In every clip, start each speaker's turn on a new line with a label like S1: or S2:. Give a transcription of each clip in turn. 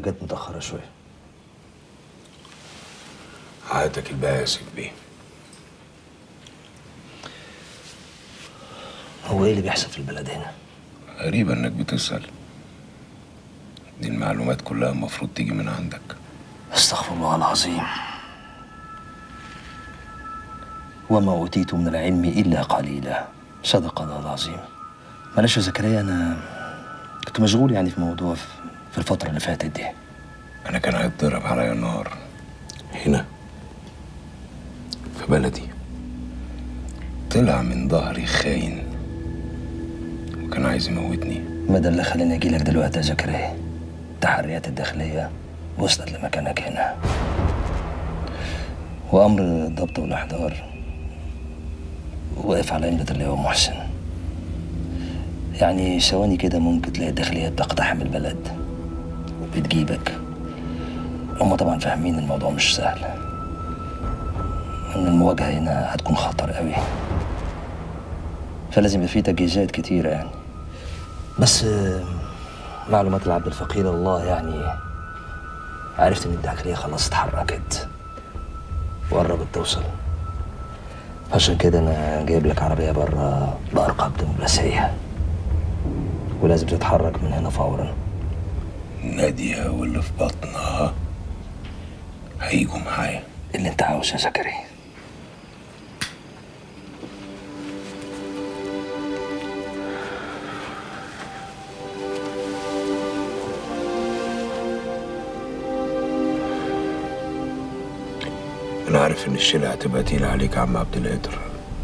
S1: جت متأخرة شوية
S2: عادتك البائس بيه
S1: هو ايه اللي بيحصل في البلد هنا؟
S2: غريبة انك بتسأل دي المعلومات كلها المفروض تيجي من عندك
S1: استغفر الله العظيم وما أوتيت من العلم إلا قليلا صدق الله العظيم معلش يا زكريا أنا كنت مشغول يعني في موضوع في في الفترة اللي فاتت دي
S2: انا كان هيتضرب عليا النار هنا في بلدي طلع من ظهري خاين وكان عايز يموتني
S1: ما ده اللي خلاني أجيلك دلوقتي يا زكريا التحريات الداخلية وصلت لمكانك هنا وأمر الضبط والإحضار واقف على إمضة اللواء محسن يعني ثواني كده ممكن تلاقي الداخلية بتقتحم البلد وبتجيبك هما طبعا فاهمين الموضوع مش سهل ان المواجهة هنا هتكون خطر قوي فلازم يبقى في تجهيزات كتيرة يعني بس آه، معلومات العبد الفقير الله يعني عرفت ان الداخلية خلاص اتحركت وقربت توصل عشان كده انا جايب لك عربية بره بأرقام دبلوماسية ولازم تتحرك من هنا فورا
S2: نادية واللي في بطنها هيجوا معايا
S1: اللي انت عاوزه يا زكريا
S2: انا عارف ان الشيلة هتبقى تقيلة عليك يا عم عبد القادر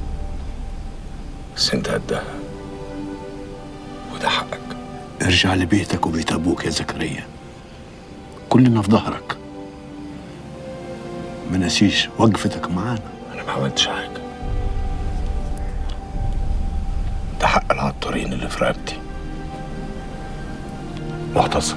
S2: بس انت قدها وده حقك
S3: ارجع لبيتك وبيت ابوك يا زكريا كلنا في ظهرك ما نسيش وقفتك معانا
S2: انا ما عملتش حاجة ده حق العطارين اللي في رقبتي معتصم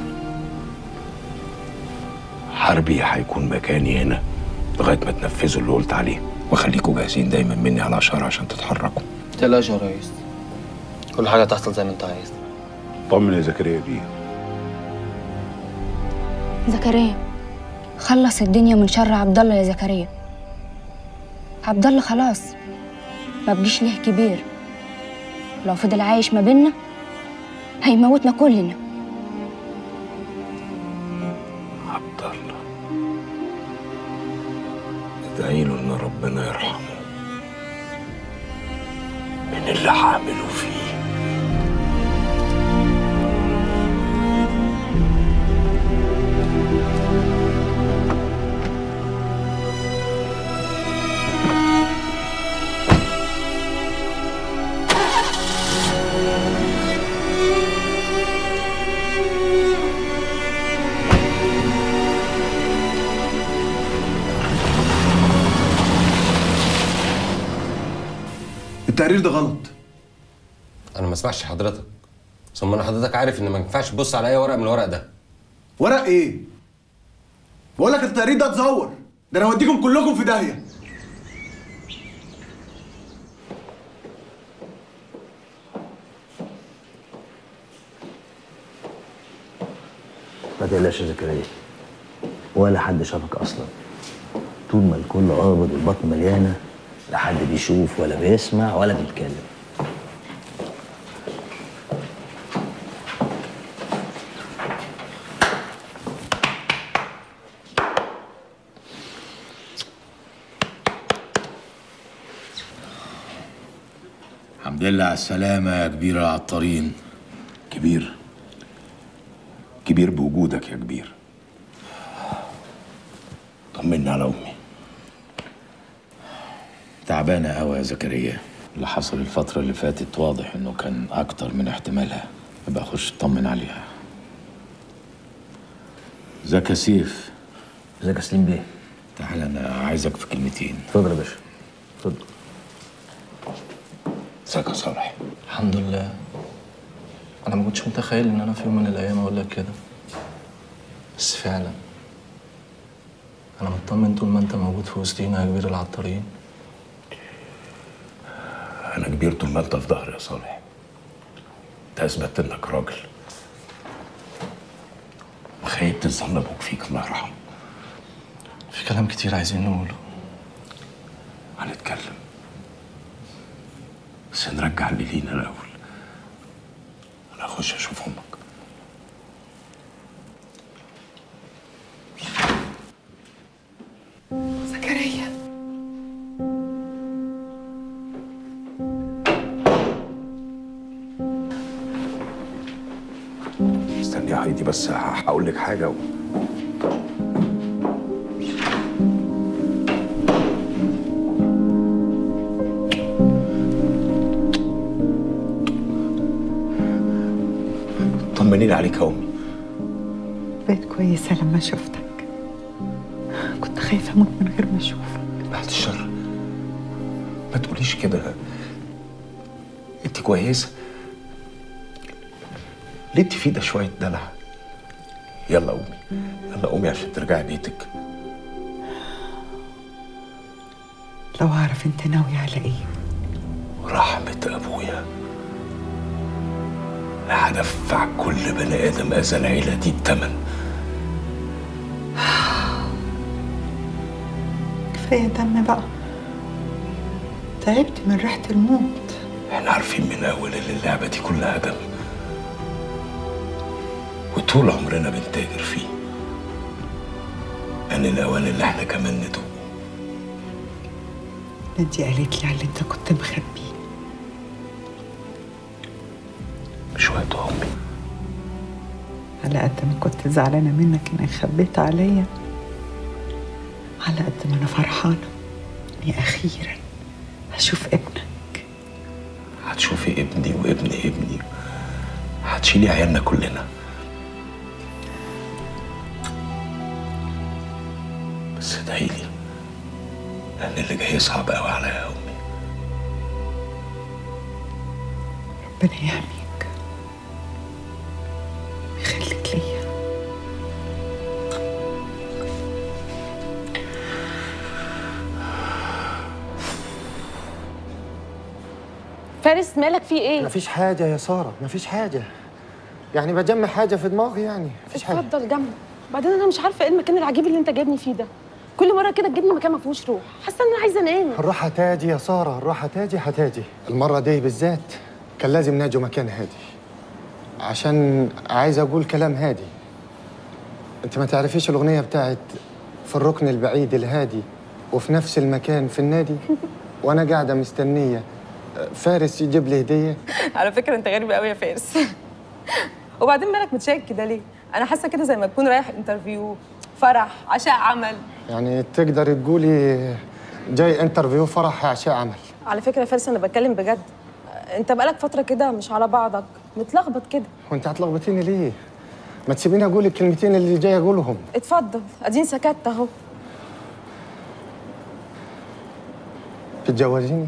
S2: حربي هيكون مكاني هنا لغاية ما تنفذوا اللي قلت عليه وخليكوا جاهزين دايما مني على اشارة عشان تتحركوا
S4: تقلقش يا ريس كل حاجة تحصل زي ما انت عايز
S3: طمن يا زكريا بيه
S5: زكريا خلص الدنيا من شر عبد الله يا زكريا عبد الله خلاص ما بقيش ليه كبير لو فضل عايش ما بينا هيموتنا كلنا
S2: عبد الله ادعي له ان ربنا يرحمه من اللي عامله فيه
S6: التقرير ده غلط
S7: انا ما اسمعش حضرتك ثم انا حضرتك عارف ان ما ينفعش تبص على اي ورق من الورق ده
S6: ورق ايه بقول لك التقرير ده اتزور ده انا هوديكم كلكم في داهيه
S1: ما تقلقش يا زكريا ولا حد شافك اصلا طول ما الكل قابض والبطن مليانه لا حد بيشوف ولا بيسمع ولا بيتكلم
S8: الحمد لله على السلامة يا كبير العطارين
S2: كبير كبير بوجودك يا كبير طمني على امي
S8: تعبانة أوي يا زكريا اللي حصل الفترة اللي فاتت واضح إنه كان أكتر من احتمالها يبقى أخش أطمن عليها ازيك يا سيف
S1: ازيك يا سليم بيه
S8: تعال أنا عايزك في كلمتين
S1: اتفضل يا باشا اتفضل
S2: ازيك يا صالح
S4: الحمد لله انا ما كنتش متخيل ان انا في يوم من الايام اقول لك كده بس فعلا انا مطمن طول ما انت موجود في وسطينا يا كبير العطارين
S2: انا كبير طول ما انت في ظهري يا صالح انت اثبتت انك راجل خايب الظن ابوك فيك الله يرحمه
S4: في كلام كتير عايزين نقوله
S2: هنتكلم بس نرجع اللي لينا الاول انا اخش اشوف امك
S9: زكريا
S2: استني يا هايدي بس هقول لك حاجه و... طمنيني عليك يا امي
S9: بقيت كويسة لما شفتك كنت خايفة أموت من غير ما أشوفك
S2: بعد الشر ما تقوليش كده انت كويسه ليه انت في ده شويه دلع يلا قومي يلا قومي عشان ترجعي بيتك
S9: لو أعرف أنت ناوي على إيه
S2: رحمة أبويا لا هدفع كل بني آدم أذى العيلة دي التمن
S9: كفاية دم بقى تعبت من ريحة الموت
S2: احنا عارفين من أول إن اللعبة دي كلها دم وطول عمرنا بنتاجر فيه أن الأوان اللي احنا كمان ندوق
S9: نادي قالت لي على اللي أنت كنت مخبيه
S2: مش وقت أمي
S9: على قد ما كنت زعلانة منك إنك خبيت عليا على قد ما أنا فرحانة إني أخيرا هشوف ابنك
S2: هتشوفي ابني وابن ابني هتشيلي عيالنا كلنا بس ادعيلي لأن اللي جاي صعب قوي عليا يا أمي
S9: ربنا يحميك ويخليك ليا
S10: فارس مالك في ايه؟
S11: مفيش حاجة يا سارة مفيش حاجة يعني بجمع حاجة في دماغي يعني مفيش حاجة
S10: اتفضل جنبي بعدين انا مش عارفه ايه المكان العجيب اللي انت جايبني فيه ده كل مره كده تجيبني مكان ما فيهوش روح حاسه ان انا عايزه انام
S11: الراحة تاجي يا سارة الراحة تاجي هتاجي المرة دي بالذات كان لازم ناجوا مكان هادي عشان عايز أقول كلام هادي أنت ما تعرفيش الأغنية بتاعت في الركن البعيد الهادي وفي نفس المكان في النادي وأنا قاعدة مستنية فارس يجيب لي هدية
S12: على فكره انت غريب قوي يا فارس وبعدين مالك متشيك كده ليه انا حاسه كده زي ما تكون رايح انترفيو فرح عشاء عمل
S11: يعني تقدر تقولي جاي انترفيو فرح عشاء عمل
S12: على فكره يا فارس انا بتكلم بجد انت بقالك فتره كده مش على بعضك متلخبط كده
S11: وانت هتلخبطيني ليه؟ ما تسيبيني اقول الكلمتين اللي جاي اقولهم
S12: اتفضل اديني سكت اهو
S11: تتجوزيني؟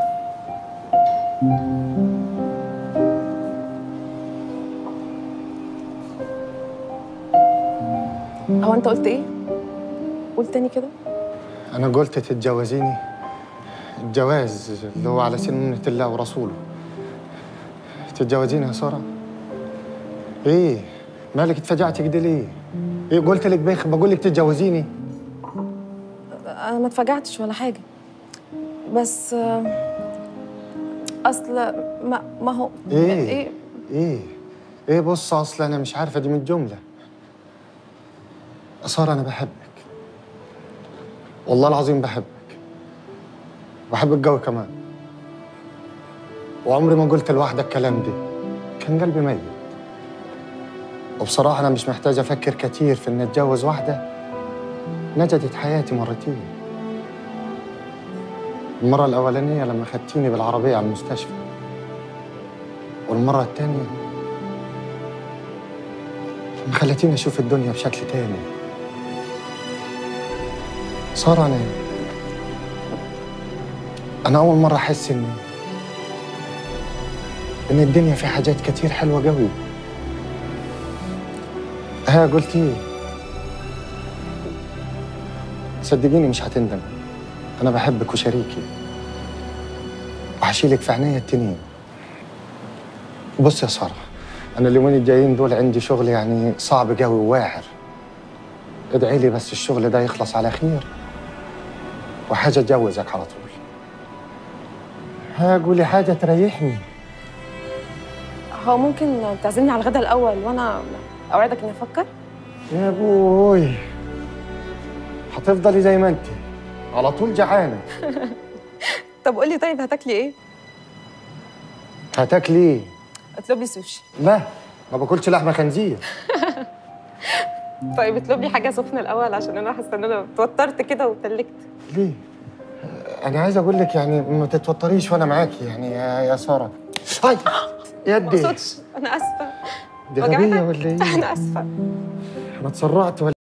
S12: هو انت قلت ايه قول تاني كده
S11: انا قلت تتجوزيني الجواز اللي هو على سنة الله ورسوله تتجوزيني يا سارة؟ ايه؟ مالك اتفجعتي كده ليه؟ ايه قلت لك بيخ بقول لك تتجوزيني؟
S12: انا ما اتفاجعتش ولا حاجه بس آه، اصل ما, ما هو
S11: ايه؟
S12: ايه
S11: ايه؟ ايه بص اصل انا مش عارفه دي من الجمله ساره انا بحبك والله العظيم بحبك بحبك قوي كمان وعمري ما قلت لوحدك الكلام دي كان قلبي ميت وبصراحه انا مش محتاج افكر كتير في اني اتجوز واحده نجدت حياتي مرتين المره الاولانيه لما خدتيني بالعربيه على المستشفى والمره الثانيه لما خلتيني اشوف الدنيا بشكل تاني صار انا انا اول مره احس ان ان الدنيا في حاجات كتير حلوه قوي ها قلت ايه صدقيني مش هتندم انا بحبك وشريكي وهشيلك في عينيا التنين بص يا ساره انا اليومين الجايين دول عندي شغل يعني صعب قوي وواعر ادعي لي بس الشغل ده يخلص على خير وحاجة اتجوزك على طول ها قولي حاجة تريحني
S10: هو ممكن تعزمني على الغدا الاول وانا اوعدك اني افكر
S11: يا ابوي هتفضلي زي ما انت على طول جعانة
S10: طب قولي طيب هتاكلي ايه
S11: هتاكلي ايه؟
S10: اطلب لي سوشي
S11: لا ما باكلش لحمة خنزير
S10: طيب اطلب لي حاجه سخنه الاول عشان انا حاسه ان انا اتوترت كده واتلكت
S11: ليه؟ انا عايز اقول لك يعني ما تتوتريش وانا معاكي يعني يا, يا ساره هاي
S10: ما
S11: يدي
S10: اقصدش انا اسفه
S11: دي
S10: وجعتك؟
S11: غبيه ولا ايه؟
S10: انا اسفه
S11: انا اتسرعت ولا